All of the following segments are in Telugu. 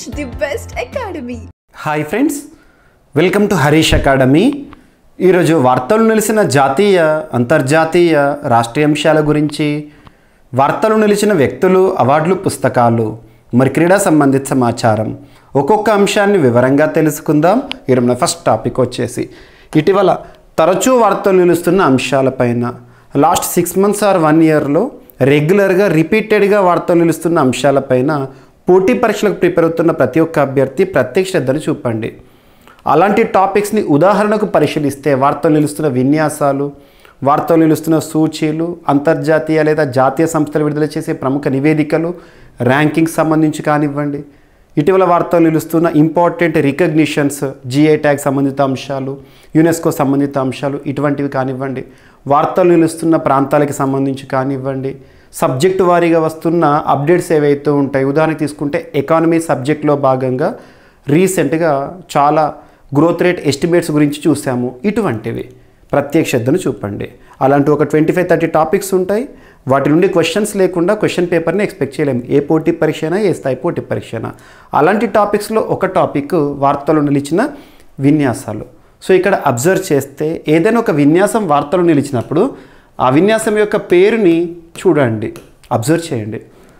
the best academy. Hi friends welcome to Harish academy ఈరోజు వార్తలు నిలిచిన జాతీయ అంతర్జాతీయ రాష్ట్రీయ అంశాల గురించి వార్తలు నిలిచిన వ్యక్తులు అవార్డులు పుస్తకాలు మరి క్రీడా సంబంధిత సమాచారం ఒక్కొక్క అంశాన్ని వివరంగా తెలుసుకుందాం ఈరోజు మన ఫస్ట్ టాపిక్ వచ్చేసి ఇటీవల తరచూ వార్తలు నిలుస్తున్న అంశాలపైన last six months or one ఇయర్లో రెగ్యులర్గా రిపీటెడ్గా వార్తలు నిలుస్తున్న అంశాలపైన పోటీ పరీక్షలకు ప్రిపేర్ అవుతున్న ప్రతి ఒక్క అభ్యర్థి ప్రత్యేక శ్రద్ధను చూపండి అలాంటి టాపిక్స్ని ఉదాహరణకు పరిశీలిస్తే వార్తలు నిలుస్తున్న విన్యాసాలు వార్తలు నిలుస్తున్న సూచీలు అంతర్జాతీయ లేదా జాతీయ సంస్థలు విడుదల చేసే ప్రముఖ నివేదికలు ర్యాంకింగ్ సంబంధించి కానివ్వండి ఇటీవల వార్తలు నిలుస్తున్న ఇంపార్టెంట్ రికగ్నిషన్స్ జిఐ ట్యాగ్ సంబంధిత అంశాలు యునెస్కో సంబంధిత అంశాలు ఇటువంటివి కానివ్వండి వార్తలు నిలుస్తున్న ప్రాంతాలకి సంబంధించి కానివ్వండి సబ్జెక్టు వారీగా వస్తున్న అప్డేట్స్ ఏవైతే ఉంటాయి ఉదాహరణకి తీసుకుంటే ఎకానమీ సబ్జెక్ట్లో భాగంగా రీసెంట్గా చాలా గ్రోత్ రేట్ ఎస్టిమేట్స్ గురించి చూసాము ఇటువంటివి ప్రత్యేక శ్రద్ధను చూపండి అలాంటి ఒక ట్వంటీ ఫైవ్ థర్టీ టాపిక్స్ ఉంటాయి వాటి నుండి క్వశ్చన్స్ లేకుండా క్వశ్చన్ పేపర్ని ఎక్స్పెక్ట్ చేయలేము ఏ పోటీ పరీక్ష అయినా ఏ స్థాయి పోటీ పరీక్ష అయినా అలాంటి టాపిక్స్లో ఒక టాపిక్ వార్తలు నిలిచిన విన్యాసాలు సో ఇక్కడ అబ్జర్వ్ చేస్తే ఏదైనా ఒక విన్యాసం వార్తలు నిలిచినప్పుడు ఆ విన్యాసం యొక్క పేరుని చూడండి అబ్జర్వ్ చేయండి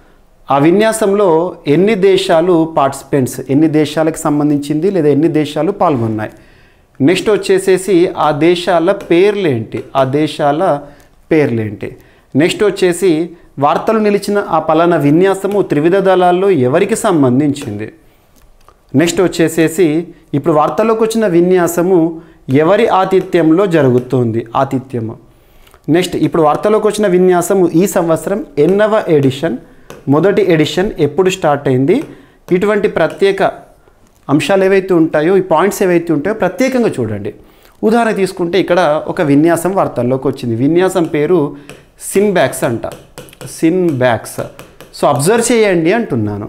ఆ విన్యాసంలో ఎన్ని దేశాలు పార్టిసిపెంట్స్ ఎన్ని దేశాలకు సంబంధించింది లేదా ఎన్ని దేశాలు పాల్గొన్నాయి నెక్స్ట్ వచ్చేసేసి ఆ దేశాల పేర్లేంటి ఆ దేశాల పేర్లేంటి నెక్స్ట్ వచ్చేసి వార్తలు నిలిచిన ఆ పలానా విన్యాసము త్రివిధ దళాల్లో ఎవరికి సంబంధించింది నెక్స్ట్ వచ్చేసేసి ఇప్పుడు వార్తల్లోకి వచ్చిన విన్యాసము ఎవరి ఆతిథ్యంలో జరుగుతుంది ఆతిథ్యము నెక్స్ట్ ఇప్పుడు వార్తలోకి వచ్చిన విన్యాసము ఈ సంవత్సరం ఎన్నవ ఎడిషన్ మొదటి ఎడిషన్ ఎప్పుడు స్టార్ట్ అయింది ఇటువంటి ప్రత్యేక అంశాలు ఏవైతే ఉంటాయో ఈ పాయింట్స్ ఏవైతే ఉంటాయో ప్రత్యేకంగా చూడండి ఉదాహరణ తీసుకుంటే ఇక్కడ ఒక విన్యాసం వార్తల్లోకి వచ్చింది విన్యాసం పేరు సిన్ బ్యాక్స్ అంట సిన్ బ్యాక్స్ సో అబ్జర్వ్ చేయండి అంటున్నాను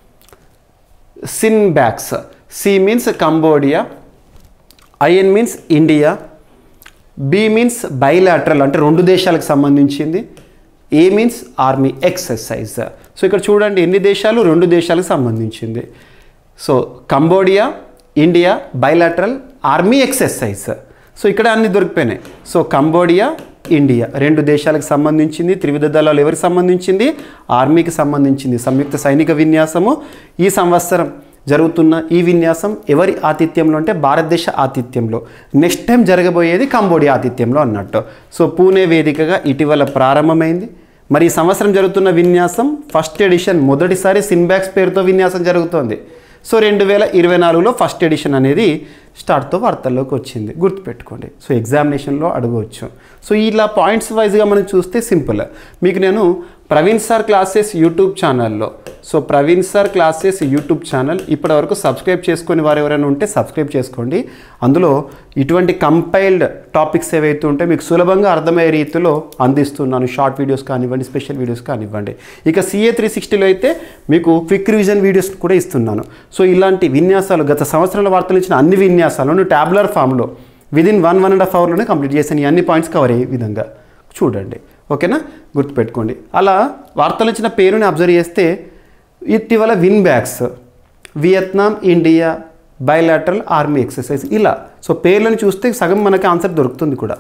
CINBAX C means Cambodia IN means India B means bilateral అంటే రెండు దేశాలకు సంబంధించింది A means army exercise so ఇక్కడ చూడండి ఎన్ని దేశాలు రెండు దేశాలకు సంబంధించింది so Cambodia India bilateral army exercise so ఇక్కడ అన్ని దొరికిపోయినాయి సో కంబోడియా ఇండియా రెండు దేశాలకు సంబంధించింది త్రివిధ దళాలు ఎవరికి సంబంధించింది ఆర్మీకి సంబంధించింది సంయుక్త సైనిక విన్యాసము ఈ సంవత్సరం జరుగుతున్న ఈ విన్యాసం ఎవరి ఆతిథ్యంలో అంటే భారతదేశ ఆతిథ్యంలో నెక్స్ట్ టైం జరగబోయేది కంబోడియా ఆతిథ్యంలో అన్నట్టు సో పూణే వేదికగా ఇటీవల ప్రారంభమైంది మరి ఈ సంవత్సరం జరుగుతున్న విన్యాసం ఫస్ట్ ఎడిషన్ మొదటిసారి సిన్బ్యాక్స్ పేరుతో విన్యాసం జరుగుతోంది సో రెండు వేల ఇరవై నాలుగులో ఫస్ట్ ఎడిషన్ అనేది స్టార్ట్తో వార్తల్లోకి వచ్చింది గుర్తుపెట్టుకోండి సో ఎగ్జామినేషన్లో అడగవచ్చు సో ఇలా పాయింట్స్ వైజ్గా మనం చూస్తే సింపుల్ మీకు నేను ప్రవీణ్ సార్ క్లాసెస్ యూట్యూబ్ ఛానల్లో so Praveen sir classes YouTube channel ఇప్పటివరకు సబ్స్క్రైబ్ చేసుకొని వారు ఎవరైనా ఉంటే సబ్స్క్రైబ్ చేసుకోండి అందులో ఇటువంటి కంపైల్డ్ టాపిక్స్ ఏవైతే ఉంటే మీకు సులభంగా అర్థమయ్యే రీతిలో అందిస్తున్నాను షార్ట్ వీడియోస్ కానివ్వండి స్పెషల్ వీడియోస్ కానివ్వండి ఇక సిఏ త్రీ సిక్స్టీలో అయితే మీకు క్విక్ రివిజన్ వీడియోస్ కూడా ఇస్తున్నాను సో ఇలాంటి విన్యాసాలు గత సంవత్సరాల వార్తలు ఇచ్చిన అన్ని విన్యాసాలను ట్యాబ్లర్ ఫామ్లో within one one and half అవర్లోనే కంప్లీట్ చేశాను ఈ అన్ని పాయింట్స్ కవర్ అయ్యే విధంగా చూడండి ఓకేనా గుర్తుపెట్టుకోండి అలా వార్తలు ఇచ్చిన పేరుని అబ్జర్వ్ చేస్తే ఇటీవల VINBAX Vietnam India bilateral army exercise ఇలా సో పేర్లను చూస్తే సగం మనకి ఆన్సర్ దొరుకుతుంది కూడా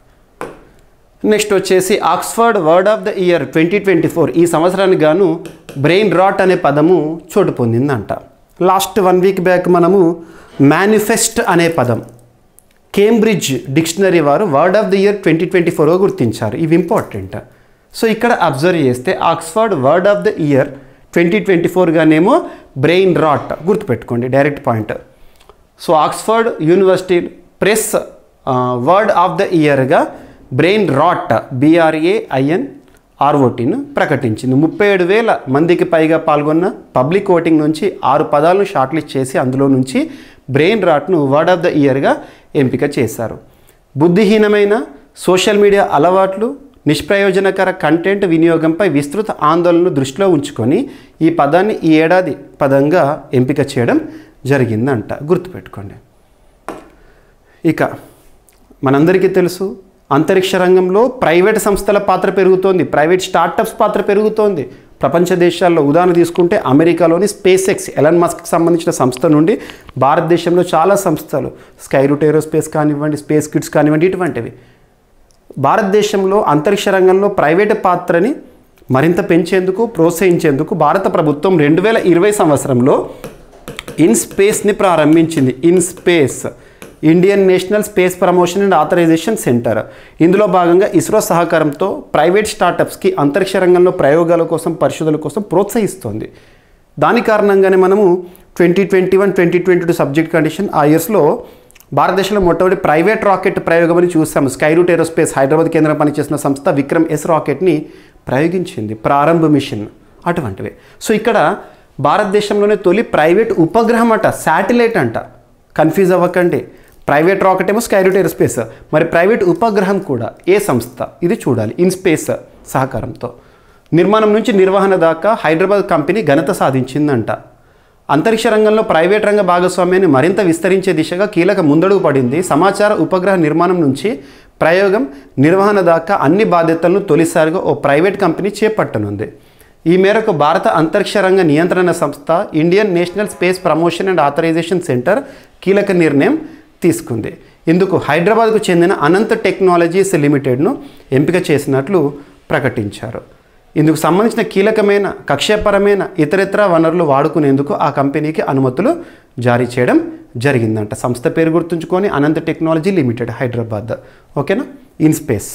నెక్స్ట్ వచ్చేసి Oxford word of the year twenty twenty four ఈ సంవత్సరానికి గాను బ్రెయిన్ రాట్ అనే పదము చోటు పొందిందంట లాస్ట్ వన్ వీక్ బ్యాక్ మనము మేనిఫెస్ట్ అనే పదం కేంబ్రిడ్జ్ డిక్షనరీ వారు word of the year twenty twenty ఫోర్గా గుర్తించారు ఇవి ఇంపార్టెంట్ సో ఇక్కడ అబ్జర్వ్ చేస్తే Oxford word of the year twenty twenty ఫోర్గానేమో బ్రెయిన్ రాట్ గుర్తుపెట్టుకోండి direct point so Oxford university press word of the ఇయర్గా బ్రెయిన్ రాట్ బిఆర్ఏఐఎన్ ఆర్ఓటీను ప్రకటించింది ముప్పై ఏడు వేల మందికి పైగా పాల్గొన్న పబ్లిక్ ఓటింగ్ నుంచి ఆరు పదాలను షార్ట్ లిస్ట్ చేసి అందులో నుంచి బ్రెయిన్ రాట్ను వర్డ్ ఆఫ్ ద ఇయర్గా ఎంపిక చేశారు బుద్ధిహీనమైన సోషల్ మీడియా అలవాట్లు నిష్ప్రయోజనకర కంటెంట్ వినియోగంపై విస్తృత ఆందోళనను దృష్టిలో ఉంచుకొని ఈ పదాన్ని ఈ ఏడాది పదంగా ఎంపిక చేయడం జరిగిందంట గుర్తుపెట్టుకోండి ఇక మనందరికీ తెలుసు అంతరిక్ష రంగంలో ప్రైవేట్ సంస్థల పాత్ర పెరుగుతోంది ప్రైవేట్ స్టార్టప్స్ పాత్ర పెరుగుతోంది ప్రపంచ దేశాల్లో ఉదాహరణ తీసుకుంటే అమెరికాలోని స్పేస్ ఎక్స్ ఎలన్ మస్క్కి సంబంధించిన సంస్థ నుండి భారతదేశంలో చాలా సంస్థలు స్కై రూట్ ఏరోస్పేస్ కానివ్వండి స్పేస్ కిట్స్ కానివ్వండి ఇటువంటివి భారతదేశంలో అంతరిక్ష రంగంలో ప్రైవేటు పాత్రని మరింత పెంచేందుకు ప్రోత్సహించేందుకు భారత ప్రభుత్వం రెండు వేల ఇరవై సంవత్సరంలో ఇన్ స్పేస్ని ప్రారంభించింది IN SPACe Indian National Space Promotion and Authorisation Centre ఇందులో భాగంగా ఇస్రో సహకారంతో ప్రైవేట్ స్టార్టప్స్కి అంతరిక్ష రంగంలో ప్రయోగాల కోసం పరిశోధనల కోసం ప్రోత్సహిస్తోంది దాని కారణంగానే మనము twenty twenty one twenty twenty two subject condition ఆ ఇయర్స్లో భారతదేశంలో మొట్టమొదటి ప్రైవేట్ రాకెట్ ప్రయోగం అని చూసాము స్కైరూట్ ఏరోస్పేస్ హైదరాబాద్ కేంద్రం పనిచేసిన సంస్థ విక్రమ్ ఎస్ రాకెట్ని ప్రయోగించింది ప్రారంభ మిషన్ అటువంటివి సో ఇక్కడ భారతదేశంలోనే తొలి ప్రైవేట్ ఉపగ్రహం అంట శాటిలైట్ అంట కన్ఫ్యూజ్ అవ్వకండి ప్రైవేట్ రాకెట్ ఏమో స్కైరూట్ ఏరోస్పేస్ మరి ప్రైవేట్ ఉపగ్రహం కూడా ఏ సంస్థ ఇది చూడాలి ఇన్ స్పేస్ సహకారంతో నిర్మాణం నుంచి నిర్వహణ దాకా హైదరాబాద్ కంపెనీ ఘనత సాధించిందంట అంతరిక్ష రంగంలో ప్రైవేట్ రంగ భాగస్వామ్యాన్ని మరింత విస్తరించే దిశగా కీలక ముందడుగు పడింది సమాచార ఉపగ్రహ నిర్మాణం నుంచి ప్రయోగం నిర్వహణ దాకా అన్ని బాధ్యతలను తొలిసారిగా ఓ ప్రైవేట్ కంపెనీ చేపట్టనుంది ఈ మేరకు భారత అంతరిక్ష రంగ నియంత్రణ సంస్థ Indian National Space Promotion and Authorisation Centre కీలక నిర్ణయం తీసుకుంది ఇందుకు హైదరాబాద్కు చెందిన అనంత టెక్నాలజీస్ లిమిటెడ్ను ఎంపిక చేసినట్లు ప్రకటించారు ఇందుకు సంబంధించిన కీలకమైన కక్ష్యపరమైన ఇతరితర వనరులు వాడుకునేందుకు ఆ కంపెనీకి అనుమతులు జారీ చేయడం జరిగిందంట సంస్థ పేరు గుర్తుంచుకొని అనంత టెక్నాలజీ లిమిటెడ్ హైదరాబాద్ ఓకేనా ఇన్ స్పేస్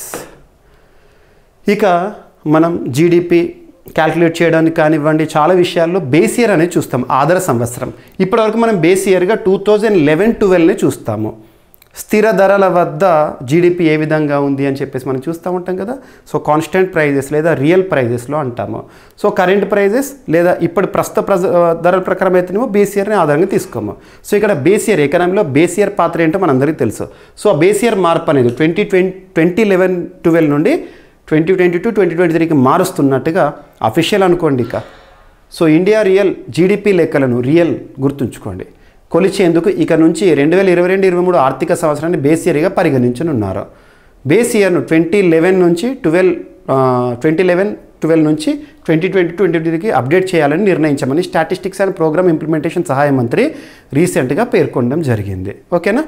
ఇక మనం జీడిపి క్యాల్కులేట్ చేయడానికి కానివ్వండి చాలా విషయాల్లో బేస్ ఇయర్ అనేది చూస్తాం ఆధార సంవత్సరం ఇప్పటివరకు మనం బేస్ ఇయర్గా టూ థౌజండ్ లెవెన్ ట్వెల్వ్ని చూస్తాము స్థిర ధరల వద్ద జీడిపి ఏ విధంగా ఉంది అని చెప్పేసి మనం చూస్తూ ఉంటాం కదా సో కాన్స్టెంట్ ప్రైజెస్ లేదా రియల్ ప్రైజెస్లో అంటాము సో కరెంట్ ప్రైజెస్ లేదా ఇప్పుడు ప్రస్తుత ప్రజ ధరల ప్రకారం అయితేనేమో బేస్ ఇయర్ని ఆధారంగా తీసుకోము సో ఇక్కడ బేస్ ఇయర్ ఎకనామీలో బేస్ ఇయర్ పాత్ర ఏంటో మనందరికీ తెలుసు సో ఆ బేస్ ఇయర్ మార్పు అనేది twenty twenty twenty eleven twelve నుండి twenty twenty two twenty twenty త్రీకి మారుస్తున్నట్టుగా అఫీషియల్ అనుకోండి ఇక సో ఇండియా రియల్ జీడిపి లెక్కలను రియల్ గుర్తుంచుకోండి కొలిచేందుకు ఇక నుంచి రెండు వేల ఇరవై రెండు ఇరవై మూడు ఆర్థిక సంవత్సరాన్ని బేస్ ఇయర్గా పరిగణించనున్నారు బేస్ ఇయర్ను ట్వంటీ లెవెన్ నుంచి ట్వెల్వ్ ట్వంటీ లెవెన్ ట్వెల్వ్ నుంచి ట్వంటీ ట్వంటీ ట్వంటీ ట్వంటీకి అప్డేట్ చేయాలని నిర్ణయించామని స్టాటిస్టిక్స్ అండ్ ప్రోగ్రామ్ ఇంప్లిమెంటేషన్ సహాయ మంత్రి రీసెంట్గా పేర్కొనడం జరిగింది ఓకేనా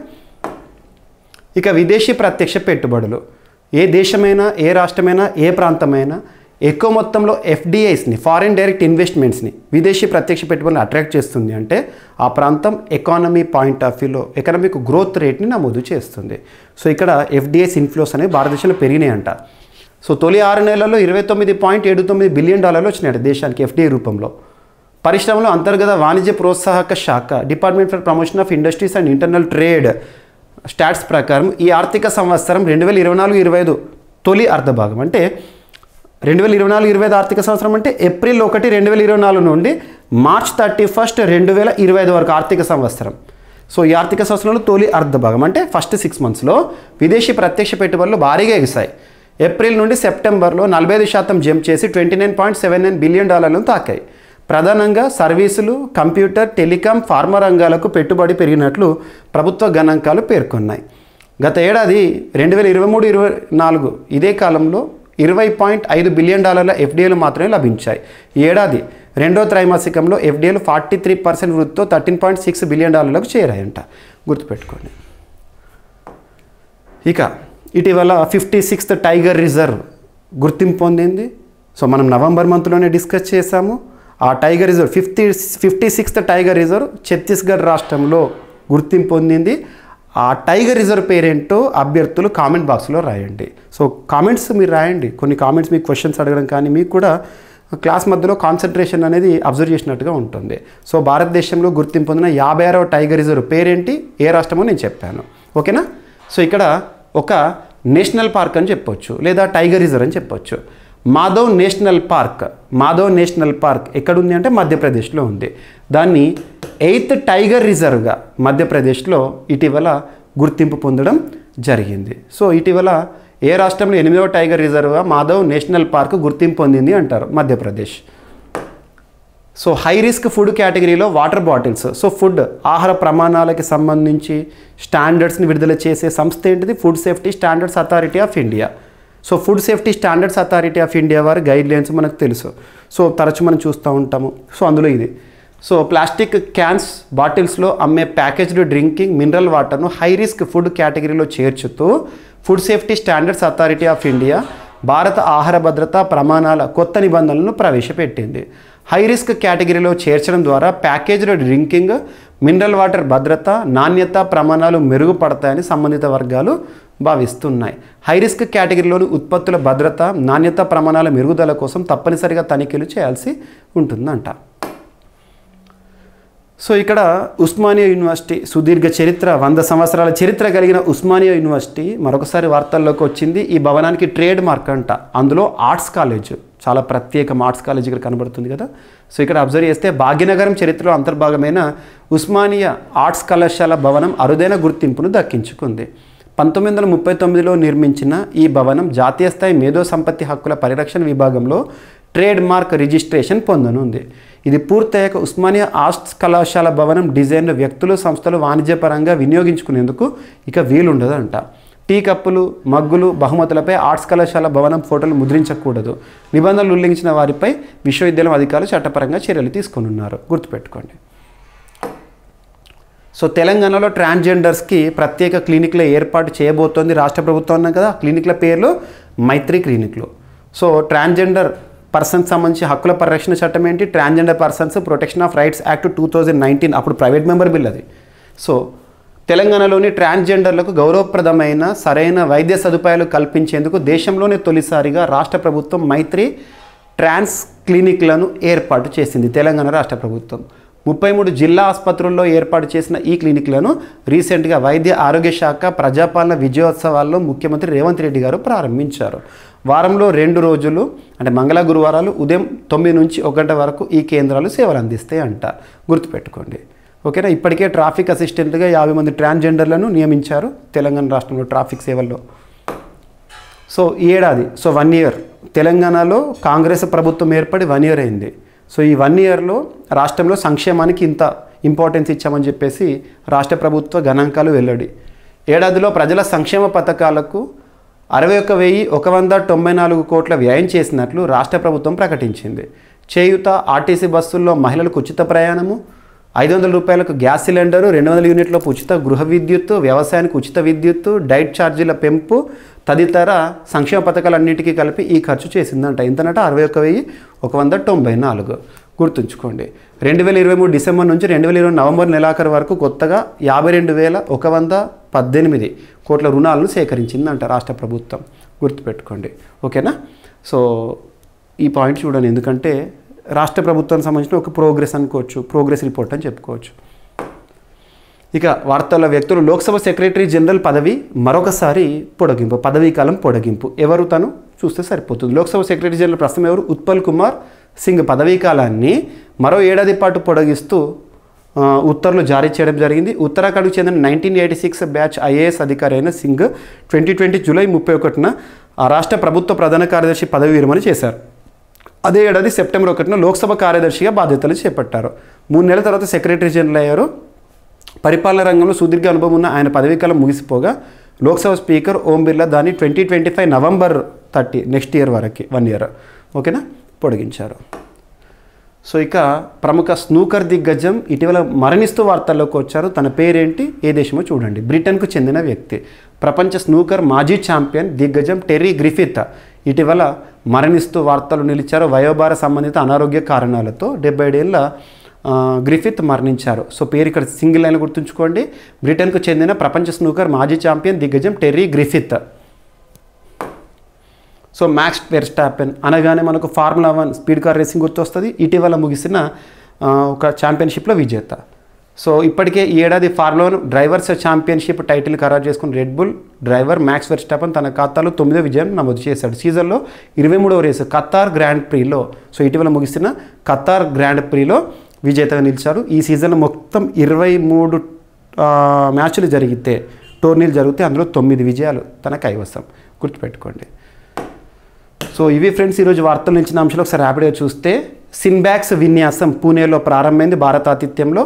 ఇక విదేశీ ప్రత్యక్ష పెట్టుబడులు ఏ దేశమైనా ఏ రాష్ట్రమైనా ఏ ప్రాంతమైనా ఎక్కువ మొత్తంలో ఎఫ్డిఐస్ని ఫారిన్ డైరెక్ట్ ఇన్వెస్ట్మెంట్స్ని విదేశీ ప్రత్యక్ష పెట్టుబడులు అట్రాక్ట్ చేస్తుంది అంటే ఆ ప్రాంతం ఎకానమీ పాయింట్ ఆఫ్ వ్యూలో ఎకనామిక్ గ్రోత్ రేట్ని నమోదు చేస్తుంది సో ఇక్కడ ఎఫ్డిఐస్ ఇన్ఫ్లోస్ అనేవి భారతదేశంలో పెరిగినాయంట సో తొలి ఆరు నెలల్లో ఇరవై తొమ్మిది పాయింట్ ఏడు తొమ్మిది బిలియన్ డాలర్లు వచ్చినాయంట దేశానికి ఎఫ్డిఐ రూపంలో పరిశ్రమలో అంతర్గత వాణిజ్య ప్రోత్సాహక శాఖ department for promotion of industries and internal trade stats ప్రకారం ఈ ఆర్థిక సంవత్సరం రెండు వేల ఇరవై నాలుగు ఇరవై ఐదు తొలి అర్ధభాగం అంటే రెండు వేల ఇరవై నాలుగు ఇరవై ఐదు ఆర్థిక సంవత్సరం అంటే ఏప్రిల్ ఒకటి రెండు వేల ఇరవై నాలుగు నుండి మార్చ్ థర్టీ ఫస్ట్ రెండు వేల ఇరవై ఐదు వరకు ఆర్థిక సంవత్సరం సో ఈ ఆర్థిక సంవత్సరంలో తొలి అర్ధభాగం అంటే ఫస్ట్ సిక్స్ మంత్స్లో విదేశీ ప్రత్యక్ష పెట్టుబడులు భారీగా ఎగిశాయి ఏప్రిల్ నుండి సెప్టెంబర్లో నలభై ఐదు శాతం జంప్ చేసి twenty nine point seven nine billion డాలర్లను తాకాయి ప్రధానంగా సర్వీసులు కంప్యూటర్ టెలికాం ఫార్మా రంగాలకు పెట్టుబడి పెరిగినట్లు ప్రభుత్వ గణాంకాలు పేర్కొన్నాయి గత ఏడాది రెండు వేల ఇరవై మూడు ఇరవై నాలుగు ఇదే కాలంలో ఇరవై పాయింట్ ఐదు బిలియన్ డాలర్ల ఎఫ్డీఏలు మాత్రమే లభించాయి ఈ ఏడాది రెండో త్రైమాసికంలో ఎఫ్డీఏలు ఫార్టీ త్రీ పర్సెంట్ వృద్ధితో థర్టీన్ పాయింట్ సిక్స్ బిలియన్ డాలర్లకు చేరాయంట గుర్తుపెట్టుకోండి ఇక ఇటీవల ఫిఫ్టీ సిక్స్త్ టైగర్ రిజర్వ్ గుర్తింపు పొందింది సో మనం నవంబర్ మంత్లోనే డిస్కస్ చేశాము ఆ tiger reserve fifty fifty sixth tiger reserve Chhattisgarh రాష్ట్రంలో గుర్తింపు పొందింది ఆ టైగర్ రిజర్వ్ పేరేంటో అభ్యర్థులు కామెంట్ బాక్స్లో రాయండి సో కామెంట్స్ మీరు రాయండి కొన్ని కామెంట్స్ మీకు క్వశ్చన్స్ అడగడం కానీ మీకు కూడా క్లాస్ మధ్యలో కాన్సన్ట్రేషన్ అనేది అబ్జర్వ్ చేసినట్టుగా ఉంటుంది సో భారతదేశంలో గుర్తింపు పొందిన యాభై ఆరవ టైగర్ రిజర్వ్ పేరేంటి ఏ రాష్ట్రమో నేను చెప్పాను ఓకేనా సో ఇక్కడ ఒక నేషనల్ పార్క్ అని చెప్పొచ్చు లేదా టైగర్ రిజర్వ్ అని చెప్పొచ్చు Madhav national park Madhav national park ఎక్కడుంది అంటే మధ్యప్రదేశ్లో ఉంది దాన్ని ఎయిత్ టైగర్ రిజర్వ్గా మధ్యప్రదేశ్లో ఇటీవల గుర్తింపు పొందడం జరిగింది సో ఇటీవల ఏ రాష్ట్రంలో ఎనిమిదవ టైగర్ రిజర్వ్గా మాధవ్ నేషనల్ పార్క్ గుర్తింపు పొందింది అంటారు Madhya Pradesh so high risk food కేటగిరీలో వాటర్ బాటిల్స్ సో ఫుడ్ ఆహార ప్రమాణాలకి సంబంధించి స్టాండర్డ్స్ని విడుదల చేసే సంస్థ ఏంటిది food safety standards authority of India so food safety standards authority of India వారి గైడ్ లైన్స్ మనకు తెలుసు సో తరచు మనం చూస్తూ ఉంటాము సో అందులో ఇది సో ప్లాస్టిక్ క్యాన్స్ బాటిల్స్లో అమ్మే ప్యాకేజ్డ్ డ్రింకింగ్ మినరల్ వాటర్ను హై రిస్క్ ఫుడ్ కేటగిరీలో చేర్చుతూ food safety standards authority of India భారత ఆహార భద్రతా ప్రమాణాల కొత్త నిబంధనలను ప్రవేశపెట్టింది హై రిస్క్ కేటగిరీలో చేర్చడం ద్వారా ప్యాకేజ్డ్ డ్రింకింగ్ మినరల్ వాటర్ భద్రత నాణ్యత ప్రమాణాలు మెరుగుపడతాయని సంబంధిత వర్గాలు భావిస్తున్నాయి హై రిస్క్ కేటగిరీలోని ఉత్పత్తుల భద్రత నాణ్యత ప్రమాణాల మెరుగుదల కోసం తప్పనిసరిగా తనిఖీలు చేయాల్సి ఉంటుందంట సో ఇక్కడ ఉస్మానియా యూనివర్సిటీ సుదీర్ఘ చరిత్ర వంద సంవత్సరాల చరిత్ర కలిగిన ఉస్మానియా యూనివర్సిటీ మరొకసారి వార్తల్లోకి వచ్చింది ఈ భవనానికి ట్రేడ్ మార్క్ అంట అందులో ఆర్ట్స్ కాలేజ్ చాలా ప్రత్యేకం ఆర్ట్స్ కాలేజ్ ఇక్కడ కనబడుతుంది కదా సో ఇక్కడ అబ్జర్వ్ చేస్తే భాగ్యనగరం చరిత్రలో అంతర్భాగమైన ఉస్మానియా ఆర్ట్స్ కళాశాల భవనం అరుదైన గుర్తింపును దక్కించుకుంది పంతొమ్మిది వందల ముప్పై తొమ్మిదిలో నిర్మించిన ఈ భవనం జాతీయ స్థాయి మేధో సంపత్తి హక్కుల పరిరక్షణ విభాగంలో ట్రేడ్ మార్క్ రిజిస్ట్రేషన్ పొందనుంది ఇది పూర్తయ్యాక ఉస్మానియా ఆర్ట్స్ కళాశాల భవనం డిజైన్లు వ్యక్తులు సంస్థలు వాణిజ్యపరంగా వినియోగించుకునేందుకు ఇక వీలుండదంట టీ కప్పులు మగ్గులు బహుమతులపై ఆర్ట్స్ కళాశాల భవనం ఫోటోలు ముద్రించకూడదు నిబంధనలు ఉల్లంఘించిన వారిపై విశ్వవిద్యాలయం అధికారులు చట్టపరంగా చర్యలు తీసుకొనున్నారు గుర్తుపెట్టుకోండి సో తెలంగాణలో ట్రాన్స్జెండర్స్కి ప్రత్యేక క్లినిక్ల ఏర్పాటు చేయబోతోంది రాష్ట్ర ప్రభుత్వం అన్నాం కదా ఆ క్లినిక్ల పేర్లు మైత్రి క్లినిక్లు సో ట్రాన్స్జెండర్ పర్సన్స్ సంబంధించి హక్కుల పరిరక్షణ చట్టం ఏంటి transgender persons protection of rights act two thousand nineteen అప్పుడు ప్రైవేట్ మెంబర్ బిల్ అది సో తెలంగాణలోని ట్రాన్స్జెండర్లకు గౌరవప్రదమైన సరైన వైద్య సదుపాయాలు కల్పించేందుకు దేశంలోనే తొలిసారిగా రాష్ట్ర ప్రభుత్వం మైత్రి ట్రాన్స్ క్లినిక్లను ఏర్పాటు చేసింది తెలంగాణ రాష్ట్ర ప్రభుత్వం ముప్పై మూడు జిల్లా ఆసుపత్రుల్లో ఏర్పాటు చేసిన ఈ క్లినిక్లను రీసెంట్గా వైద్య ఆరోగ్య శాఖ ప్రజాపాలన విజయోత్సవాల్లో ముఖ్యమంత్రి రేవంత్ రెడ్డి గారు ప్రారంభించారు వారంలో రెండు రోజులు అంటే మంగళ గురువారాలు ఉదయం తొమ్మిది నుంచి ఒక గంట వరకు ఈ కేంద్రాలు సేవలు అందిస్తాయి అంట గుర్తుపెట్టుకోండి ఓకేనా ఇప్పటికే ట్రాఫిక్ అసిస్టెంట్గా యాభై మంది ట్రాన్స్జెండర్లను నియమించారు తెలంగాణ రాష్ట్రంలో ట్రాఫిక్ సేవల్లో సో ఈ ఏడాది సో వన్ ఇయర్ తెలంగాణలో కాంగ్రెస్ ప్రభుత్వం ఏర్పడి వన్ ఇయర్ అయింది సో ఈ వన్ ఇయర్లో రాష్ట్రంలో సంక్షేమానికి ఇంత ఇంపార్టెన్స్ ఇచ్చామని చెప్పేసి రాష్ట్ర ప్రభుత్వ గణాంకాలు వెల్లడి ఏడాదిలో ప్రజల సంక్షేమ పథకాలకు అరవై ఒక్క వెయ్యి ఒక వంద తొంభై నాలుగు కోట్ల వ్యయం చేసినట్లు రాష్ట్ర ప్రభుత్వం ప్రకటించింది చేయుత ఆర్టీసీ బస్సుల్లో మహిళలకు ఉచిత ప్రయాణము ఐదు వందల రూపాయలకు గ్యాస్ సిలిండరు రెండు వందల యూనిట్లకు ఉచిత గృహ విద్యుత్తు వ్యవసాయానికి ఉచిత విద్యుత్తు డైట్ ఛార్జీల పెంపు తదితర సంక్షేమ పథకాలన్నిటికీ కలిపి ఈ ఖర్చు చేసిందంట ఇంతనట అరవై ఒక్క వెయ్యి ఒక వంద తొంభై నాలుగు గుర్తుంచుకోండి రెండు వేల ఇరవై మూడు డిసెంబర్ నుంచి రెండు వేల ఇరవై నవంబర్ నెలాఖరు వరకు కొత్తగా యాభై రెండు వేల ఒక వంద పద్దెనిమిది కోట్ల రుణాలను సేకరించిందంట రాష్ట్ర ప్రభుత్వం గుర్తుపెట్టుకోండి ఓకేనా సో ఈ పాయింట్ చూడండి ఎందుకంటే రాష్ట్ర ప్రభుత్వానికి సంబంధించిన ఒక ప్రోగ్రెస్ అనుకోవచ్చు ప్రోగ్రెస్ రిపోర్ట్ అని చెప్పుకోవచ్చు ఇక వార్తల్లో వ్యక్తులు లోక్సభ సెక్రటరీ జనరల్ పదవి మరొకసారి పొడిగింపు పదవీ కాలం పొడిగింపు ఎవరు తను చూస్తే సరిపోతుంది లోక్సభ సెక్రటరీ జనరల్ ప్రస్తుతం ఎవరు ఉత్పల్ కుమార్ సింగ్ పదవీ కాలాన్ని మరో ఏడాది పాటు పొడిగిస్తూ ఆ, ఉత్తర్వులు జారీ చేయడం జరిగింది ఉత్తరాఖండ్కు చెందిన nineteen eighty six batch IAS అధికారి అయిన సింగ్ ట్వంటీ ట్వంటీ జూలై ముప్పై ఒకటిన ఆ రాష్ట్ర ప్రభుత్వ ప్రధాన కార్యదర్శి పదవి విరమణ చేశారు అదే ఏడాది సెప్టెంబర్ ఒకటిన లోక్సభ కార్యదర్శిగా బాధ్యతలు చేపట్టారు మూడు నెలల తర్వాత సెక్రటరీ జనరల్ అయ్యారు పరిపాలన రంగంలో సుదీర్ఘ అనుభవం ఉన్న ఆయన పదవీకాలం ముగిసిపోగా లోక్సభ స్పీకర్ ఓం బిర్లా దాన్ని twenty twenty five November thirty next year వరకు వన్ ఇయర్ ఓకేనా పొడిగించారు సో ఇక ప్రముఖ స్నూకర్ దిగ్గజం ఇటీవల మరణిస్తూ వార్తల్లోకి వచ్చారు తన పేరేంటి ఏ దేశమో చూడండి బ్రిటన్కు చెందిన వ్యక్తి ప్రపంచ స్నూకర్ మాజీ ఛాంపియన్ దిగ్గజం టెర్రీ గ్రిఫిత్ ఇటీవల మరణిస్తూ వార్తలు నిలిచారు వయోభార సంబంధిత అనారోగ్య కారణాలతో డెబ్బై ఏళ్ళ ఆ, గ్రిఫిత్ మరణించారు సో పేరు ఇక్కడ సింగిల్ లైన్ గుర్తుంచుకోండి బ్రిటన్కు చెందిన ప్రపంచ స్నూకర్ మాజీ ఛాంపియన్ దిగ్గజం Terry Griffith so Max Verstappen అనగానే మనకు formula one speed car racing గుర్తొస్తుంది ఇటీవల ముగిసిన ఆ, ఒక ఛాంపియన్షిప్లో విజేత సో ఇప్పటికే ఈ ఏడాది formula one drivers championship title ఖరారు చేసుకున్న Red Bull driver Max Verstappen తన ఖాతాలో తొమ్మిదో విజయం నమోదు చేశాడు సీజన్లో ఇరవై మూడవ రేసు ఖతార్ గ్రాండ్ ప్రీలో సో ఇటీవల ముగిసిన ఖతార్ గ్రాండ్ ప్రీలో విజేతగా నిలిచారు ఈ సీజన్ మొత్తం ఇరవై మూడు మ్యాచ్లు జరిగితే టోర్నీలు జరిగితే అందులో తొమ్మిది విజయాలు తన కైవసం గుర్తుపెట్టుకోండి సో ఇవి ఫ్రెండ్స్ ఈరోజు వార్తలు నిలిచిన అంశాలు ఒకసారి ర్యాపిడ్గా చూస్తే సిన్బ్యాక్స్ విన్యాసం పూణేలో ప్రారంభమైంది భారత ఆతిథ్యంలో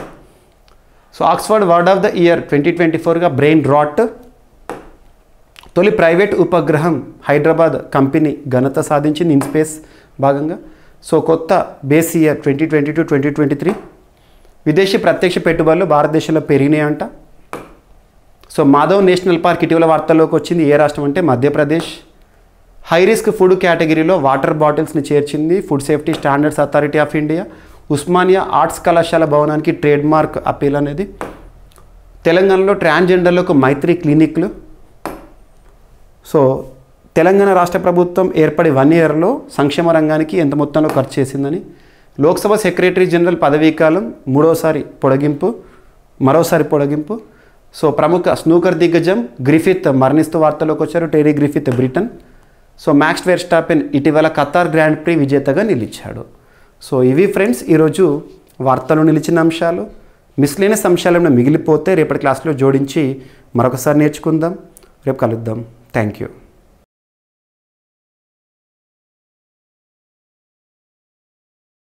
so Oxford word of the year twenty twenty ఫోర్గా బ్రెయిన్ రాట్ తొలి ప్రైవేట్ ఉపగ్రహం హైదరాబాద్ కంపెనీ ఘనత సాధించింది ఇన్స్పేస్ భాగంగా సో కొత్త base year twenty twenty two twenty twenty three విదేశీ ప్రత్యక్ష పెట్టుబడులు భారతదేశంలో పెరిగినాయంట సో మాధవ్ నేషనల్ పార్క్ ఇటీవల వార్తల్లోకి వచ్చింది ఏ రాష్ట్రం అంటే మధ్యప్రదేశ్ హై రిస్క్ ఫుడ్ కేటగిరీలో వాటర్ బాటిల్స్ని చేర్చింది food safety standards authority of India Osmania arts కళాశాల భవనానికి ట్రేడ్ మార్క్ అప్పీల్ అనేది తెలంగాణలో ట్రాన్స్జెండర్లకు మైత్రి క్లినిక్లు సో తెలంగాణ రాష్ట్ర ప్రభుత్వం ఏర్పడి వన్ ఇయర్లో సంక్షేమ రంగానికి ఎంత మొత్తంలో ఖర్చు చేసిందని లోక్సభ సెక్రటరీ జనరల్ పదవీకాలం మూడోసారి పొడిగింపు మరోసారి పొడిగింపు సో ప్రముఖ స్నూకర్ దిగ్గజం గ్రిఫిత్ మరణిస్తూ వార్తలోకి వచ్చారు Terry Griffith Britain so Max Verstappen ఇటీవల ఖతార్ గ్రాండ్ ప్రీ విజేతగా నిలిచాడు సో ఇవి ఫ్రెండ్స్ ఈరోజు వార్తలు నిలిచిన అంశాలు మిస్లేనియస్ అంశాలు ఏమైనా మిగిలిపోతే రేపటి క్లాస్లో జోడించి మరొకసారి నేర్చుకుందాం రేపు కలుద్దాం థ్యాంక్ యూ